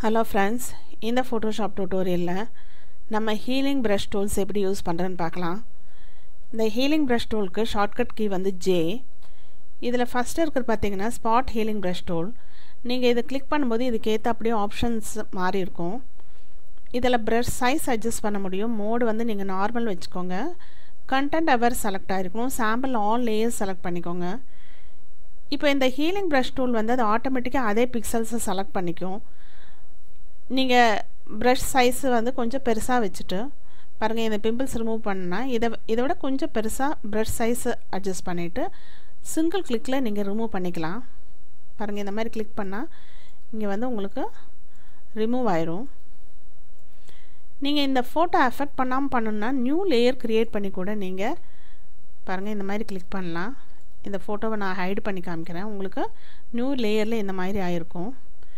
hello friends இந்த Photoshop டியூட்டோரியலில் நம்ம ஹீலிங் ப்ரஷ் டூல்ஸ் எப்படி யூஸ் பண்ணுறேன்னு பார்க்கலாம் இந்த ஹீலிங் ப்ரஷ் டூலுக்கு ஷார்ட்கட் கீ வந்து ஜே இதில் ஃபஸ்ட்டு இருக்கிறது பார்த்தீங்கன்னா ஸ்பாட் ஹீலிங் ப்ரஷ் டூல் நீங்கள் இதை கிளிக் பண்ணும்போது இதுக்கு ஏற்ற அப்படியே ஆப்ஷன்ஸ் மாறி இருக்கும் இதில் ப்ரஷ் சைஸ் அட்ஜஸ்ட் பண்ண முடியும் மோடு வந்து நீங்கள் நார்மல் வச்சுக்கோங்க கண்டென்ட் அவர் செலக்ட் ஆகிருக்கணும் சாம்பிள் ஆல் லேயர்ஸ் செலக்ட் பண்ணிக்கோங்க இப்போ இந்த ஹீலிங் ப்ரஷ் டூல் வந்து அது ஆட்டோமேட்டிக்காக அதே பிக்சல்ஸை செலக்ட் பண்ணிக்கும் நீங்கள் ப்ரஷ் சைஸு வந்து கொஞ்சம் பெருசாக வச்சுட்டு பாருங்கள் இந்த பிம்பிள்ஸ் ரிமூவ் பண்ணால் இதை இதை விட கொஞ்சம் பெருசாக ப்ரஷ் சைஸு அட்ஜஸ்ட் பண்ணிவிட்டு சிங்கிள் கிளிக்கில் நீங்கள் ரிமூவ் பண்ணிக்கலாம் பாருங்கள் இந்த மாதிரி கிளிக் பண்ணால் இங்கே வந்து உங்களுக்கு ரிமூவ் ஆயிரும் நீங்கள் இந்த ஃபோட்டோ எஃபெக்ட் பண்ணாமல் பண்ணணுன்னா நியூ லேயர் க்ரியேட் பண்ணி கூட நீங்கள் பாருங்கள் இந்த மாதிரி கிளிக் பண்ணலாம் இந்த ஃபோட்டோவை நான் ஹைடு பண்ணி காமிக்கிறேன் உங்களுக்கு நியூ லேயரில் இந்த மாதிரி ஆயிருக்கும்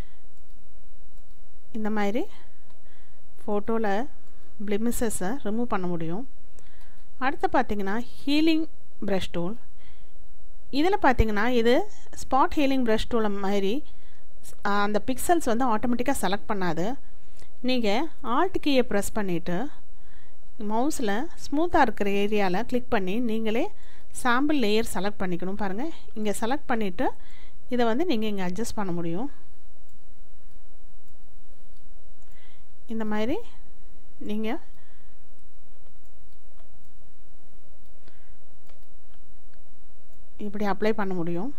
இந்த மாதிரி ஃபோட்டோவில் பிளிமிசஸை ரிமூவ் பண்ண முடியும் அடுத்து பார்த்தீங்கன்னா ஹீலிங் ப்ரஷ் டூல் இதில் பார்த்தீங்கன்னா இது ஸ்பாட் ஹீலிங் ப்ரஷ் டூலை மாதிரி அந்த பிக்சல்ஸ் வந்து ஆட்டோமேட்டிக்காக செலக்ட் பண்ணாது நீங்கள் ஆல்ட் கீயை ப்ரெஸ் பண்ணிவிட்டு மவுஸில் ஸ்மூத்தாக இருக்கிற ஏரியாவில் கிளிக் பண்ணி நீங்களே சாம்பிள் லேயர் செலக்ட் பண்ணிக்கணும் பாருங்கள் இங்கே செலக்ட் பண்ணிவிட்டு இதை வந்து நீங்கள் இங்கே அட்ஜஸ்ட் பண்ண முடியும் இந்த மாதிரி நீங்கள் இப்படி அப்ளை பண்ண முடியும்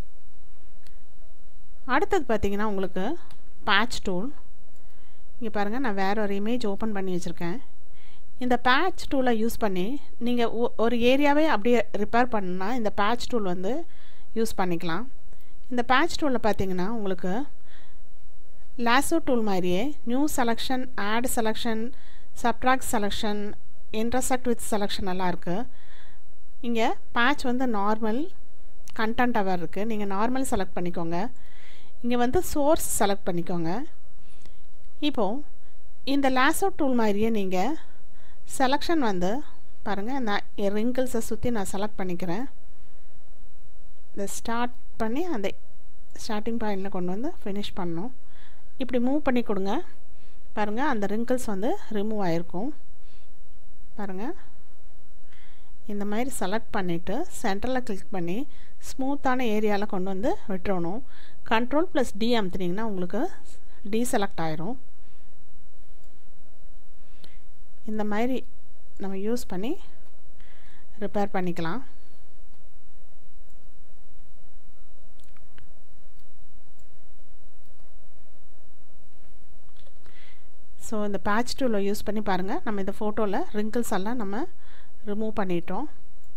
அடுத்தது பார்த்திங்கன்னா உங்களுக்கு பேட்ச் டூல் இங்கே பாருங்கள் நான் வேறு ஒரு இமேஜ் ஓப்பன் பண்ணி வச்சுருக்கேன் இந்த பேட்ச் டூலை யூஸ் பண்ணி நீங்கள் ஒரு ஏரியாவே அப்படியே ரிப்பேர் பண்ணால் இந்த பேட்ச் டூல் வந்து யூஸ் பண்ணிக்கலாம் இந்த பேட்ச் டூலில் பார்த்தீங்கன்னா உங்களுக்கு லாசோ டூல் மாதிரியே new selection add selection subtract selection intersect with selection எல்லாம் இருக்குது இங்கே பேட்ச் வந்து நார்மல் கண்டென்ட் அவர் இருக்குது நீங்கள் நார்மல் செலக்ட் பண்ணிக்கோங்க இங்கே வந்து சோர்ஸ் செலக்ட் பண்ணிக்கோங்க இப்போது இந்த லாசோ டூல் மாதிரியே நீங்கள் செலெக்ஷன் வந்து பாருங்கள் நான் என் ரிங்கிள்ஸை சுற்றி நான் செலக்ட் பண்ணிக்கிறேன் இந்த ஸ்டார்ட் பண்ணி அந்த ஸ்டார்டிங் பாயிண்டில் கொண்டு வந்து ஃபினிஷ் பண்ணணும் இப்படி மூவ் பண்ணி கொடுங்க பாருங்கள் அந்த ரிங்கிள்ஸ் வந்து ரிமூவ் ஆகிருக்கும் பாருங்கள் இந்த மாதிரி செலக்ட் பண்ணிவிட்டு சென்டரில் கிளிக் பண்ணி ஸ்மூத்தான ஏரியாவில் கொண்டு வந்து விட்டுறணும் கண்ட்ரோல் ப்ளஸ் டி அமுத்துனீங்கன்னா உங்களுக்கு டீசெலக்ட் ஆயிரும் இந்த மாதிரி நம்ம யூஸ் பண்ணி ரிப்பேர் பண்ணிக்கலாம் ஸோ இந்த பேட்ச் டூலை யூஸ் பண்ணி பாருங்கள் நம்ம இந்த ஃபோட்டோவில் ரிங்கிள்ஸ் எல்லாம் நம்ம ரிமூவ் பண்ணிட்டோம்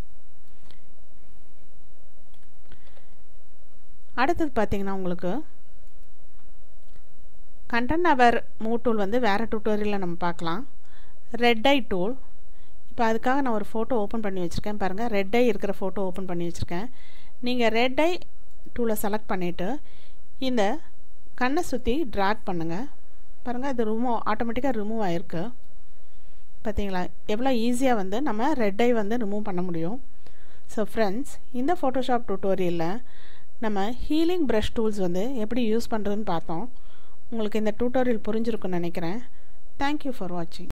அடுத்தது பார்த்திங்கன்னா உங்களுக்கு கண்டென்ட் அவர் மூவ் டூல் வந்து வேறு டூட்டோரியலில் நம்ம பார்க்கலாம் ரெட் ஐ டூல் இப்போ அதுக்காக நான் ஒரு ஃபோட்டோ ஓப்பன் பண்ணி வச்சுருக்கேன் பாருங்கள் ரெட் ஐ இருக்கிற ஃபோட்டோ ஓப்பன் பண்ணி வச்சுருக்கேன் நீங்கள் ரெட் ஐ டூலை செலக்ட் பண்ணிவிட்டு இந்த கண்ணை சுற்றி ட்ராக் பண்ணுங்கள் பாருங்கள் அது ரிமூவ் ஆட்டோமேட்டிக்காக ரிமூவ் ஆகிருக்கு பார்த்தீங்களா எவ்வளோ ஈஸியாக வந்து நம்ம ரெட் ஐ வந்து ரிமூவ் பண்ண முடியும் ஸோ ஃப்ரெண்ட்ஸ் இந்த ஃபோட்டோஷாப் டியூட்டோரியலில் நம்ம ஹீலிங் ப்ரஷ் டூல்ஸ் வந்து எப்படி யூஸ் பண்ணுறதுன்னு பார்த்தோம் உங்களுக்கு இந்த டியூட்டோரியல் புரிஞ்சிருக்குன்னு நினைக்கிறேன் தேங்க்யூ ஃபார் வாட்சிங்